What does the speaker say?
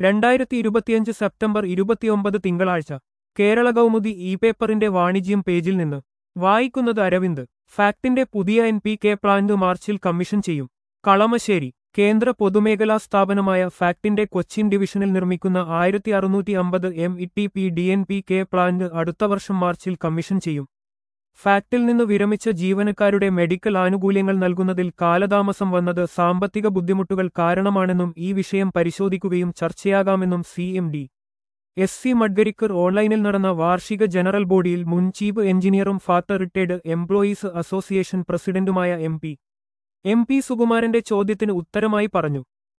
രണ്ടായിരത്തി ഇരുപത്തിയഞ്ച് സെപ്റ്റംബർ ഇരുപത്തിയൊമ്പത് തിങ്കളാഴ്ച കേരള കൗമുദി ഇ പേപ്പറിന്റെ വാണിജ്യം പേജിൽ നിന്ന് വായിക്കുന്നത് അരവിന്ദ് ഫാക്ടിന്റെ പുതിയ എൻ പി കെ പ്ലാന്റ് മാർച്ചിൽ കമ്മീഷൻ ചെയ്യും കളമശ്ശേരി കേന്ദ്ര പൊതുമേഖലാ സ്ഥാപനമായ ഫാക്ടിന്റെ കൊച്ചിൻ ഡിവിഷനിൽ നിർമ്മിക്കുന്ന ആയിരത്തി അറുന്നൂറ്റി അമ്പത് M E T P D N P K plant അടുത്ത വർഷം മാർച്ചിൽ കമ്മീഷൻ ചെയ്യും ഫാക്ടിൽ നിന്ന് വിരമിച്ച ജീവനക്കാരുടെ മെഡിക്കൽ ആനുകൂല്യങ്ങൾ നൽകുന്നതിൽ കാലതാമസം വന്നത് സാമ്പത്തിക ബുദ്ധിമുട്ടുകൾ കാരണമാണെന്നും ഈ വിഷയം പരിശോധിക്കുകയും ചർച്ചയാകാമെന്നും C M D S C Madgarikar ഓൺലൈനിൽ നടന്ന വാർഷിക ജനറൽ ബോഡിയിൽ മുൻ ചീഫ് എഞ്ചിനീയറും ഫാക്ടർ റിട്ടയർഡ് എംപ്ലോയീസ് അസോസിയേഷൻ പ്രസിഡന്റുമായ എം പി എം പി സുകുമാരന്റെ ചോദ്യത്തിന് ഉത്തരമായി പറഞ്ഞു